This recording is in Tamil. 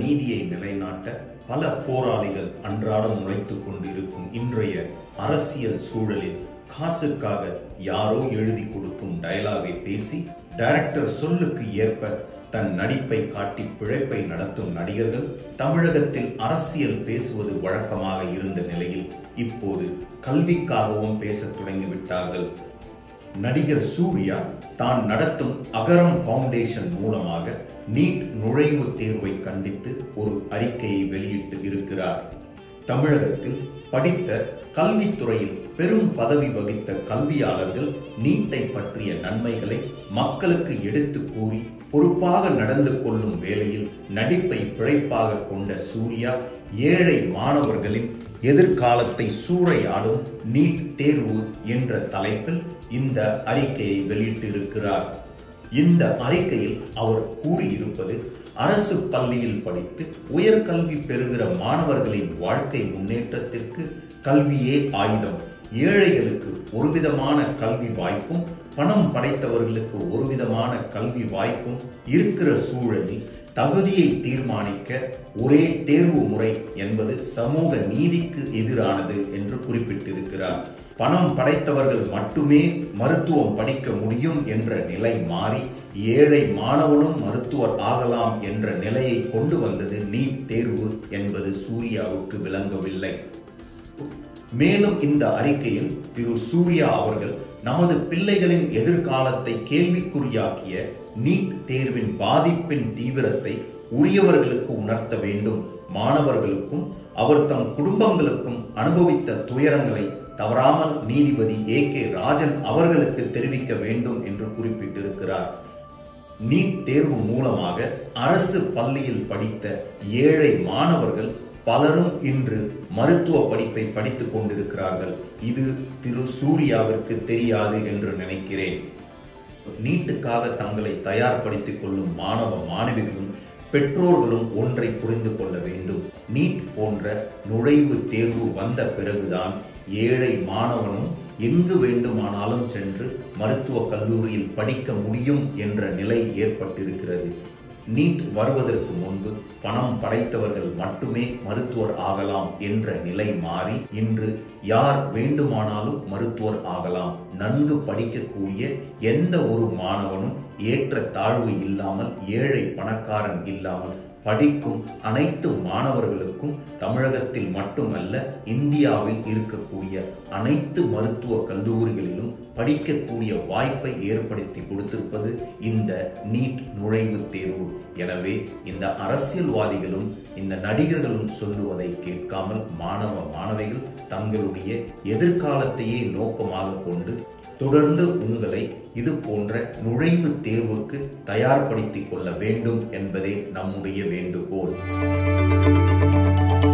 நீதியை நிலைநாட்ட பல போராளிகள் அன்றாடம் உழைத்துக் கொண்டிருக்கும் இன்றைய அரசியல் சூழலில் காசுக்காக யாரோ எழுதி கொடுக்கும் டயலாகை பேசி டைரக்டர் சொல்லுக்கு ஏற்ப தன் நடிப்பை காட்டி பிழைப்பை நடத்தும் நடிகர்கள் தமிழகத்தில் அரசியல் பேசுவது வழக்கமாக இருந்த நிலையில் இப்போது கல்விக்காகவும் பேசத் தொடங்கிவிட்டார்கள் நடிகர் சூர்யா தான் நடத்தும் அகரம் ஃபவுண்டேஷன் மூலமாக நீட் நுழைவுத் தேர்வை கண்டித்து ஒரு அறிக்கையை வெளியிட்டு இருக்கிறார் தமிழகத்தில் படித்த கல்வித்துறையில் பெரும் பதவி வகித்த கல்வியாளர்கள் நீட்டை பற்றிய நன்மைகளை மக்களுக்கு எடுத்து கூறி பொறுப்பாக நடந்து கொள்ளும் வேளையில் நடிப்பை பிழைப்பாக கொண்ட சூர்யா ஏழை மாணவர்களின் எதிர்காலத்தை சூறையாடும் நீட் தேர்வு என்ற தலைப்பில் இந்த அறிக்கையை வெளியிட்டிருக்கிறார் இந்த அறிக்கையில் அவர் கூறியிருப்பது அரசு பள்ளியில் படித்து உயர்கல்வி பெறுகிற மாணவர்களின் வாழ்க்கை முன்னேற்றத்திற்கு கல்வியே ஆயுதம் ஏழைகளுக்கு ஒருவிதமான கல்வி வாய்ப்பும் பணம் படைத்தவர்களுக்கு ஒருவிதமான கல்வி வாய்ப்பும் இருக்கிற சூழலில் தகுதியை தீர்மானிக்க ஒரே தேர்வு முறை என்பது சமூக நீதிக்கு எதிரானது என்று குறிப்பிட்டிருக்கிறார் பணம் படைத்தவர்கள் மட்டுமே மருத்துவம் படிக்க முடியும் என்ற நிலை மாறி ஏழை மாணவனும் மருத்துவர் ஆகலாம் என்ற நிலையை கொண்டு வந்தது நீட் தேர்வு என்பது சூர்யாவுக்கு விளங்கவில்லை மேலும் இந்த அறிக்கையில் திரு சூர்யா அவர்கள் நமது பிள்ளைகளின் எதிர்காலத்தை கேள்விக்குறியாக்கிய நீட் தேர்வின் பாதிப்பின் தீவிரத்தை உரியவர்களுக்கு உணர்த்த வேண்டும் மாணவர்களுக்கும் அவர் தம் குடும்பங்களுக்கும் அனுபவித்த துயரங்களை தவறாமல் நீதிபதி ஏ கே ராஜன் அவர்களுக்கு தெரிவிக்க வேண்டும் என்று குறிப்பிட்டிருக்கிறார் நீட் தேர்வு மூலமாக அரசு பள்ளியில் படித்த ஏழை மாணவர்கள் பலரும் இன்று மருத்துவ படிப்பை படித்துக் கொண்டிருக்கிறார்கள் இது திரு சூர்யாவிற்கு தெரியாது என்று நினைக்கிறேன் நீட்டுக்காக தங்களை தயார்படுத்திக் கொள்ளும் மாணவ மாணவிகளும் பெற்றோர்களும் ஒன்றை புரிந்து கொள்ள வேண்டும் நீட் போன்ற நுழைவு தேர்வு வந்த பிறகுதான் ஏழை மாணவனும் எங்கு வேண்டுமானாலும் சென்று மருத்துவ கல்லூரியில் படிக்க முடியும் என்ற நிலை ஏற்பட்டிருக்கிறது நீட் வருவதற்கு முன்பு பணம் படைத்தவர்கள் மட்டுமே மருத்துவர் ஆகலாம் என்ற நிலை மாறி இன்று யார் வேண்டுமானாலும் மருத்துவர் ஆகலாம் நன்கு படிக்கக்கூடிய எந்த ஒரு மாணவனும் ஏற்ற தாழ்வு இல்லாமல் ஏழை பணக்காரன் இல்லாமல் படிக்கும் அனைத்து மாணவர்களுக்கும் தமிழகத்தில் மட்டுமல்ல இந்தியாவில் இருக்கக்கூடிய அனைத்து மருத்துவ கல்லூரிகளிலும் படிக்கக்கூடிய வாய்ப்பை ஏற்படுத்தி கொடுத்திருப்பது இந்த நீட் நுழைவுத் தேர்வு எனவே இந்த அரசியல்வாதிகளும் இந்த நடிகர்களும் சொல்லுவதை கேட்காமல் மாணவ மாணவிகள் தங்களுடைய எதிர்காலத்தையே நோக்கமாக கொண்டு தொடர்ந்து உங்களை இது போன்ற நுழைவுத் தேர்வுக்கு தயார்படுத்திக் கொள்ள வேண்டும் என்பதே நம்முடைய வேண்டுகோள்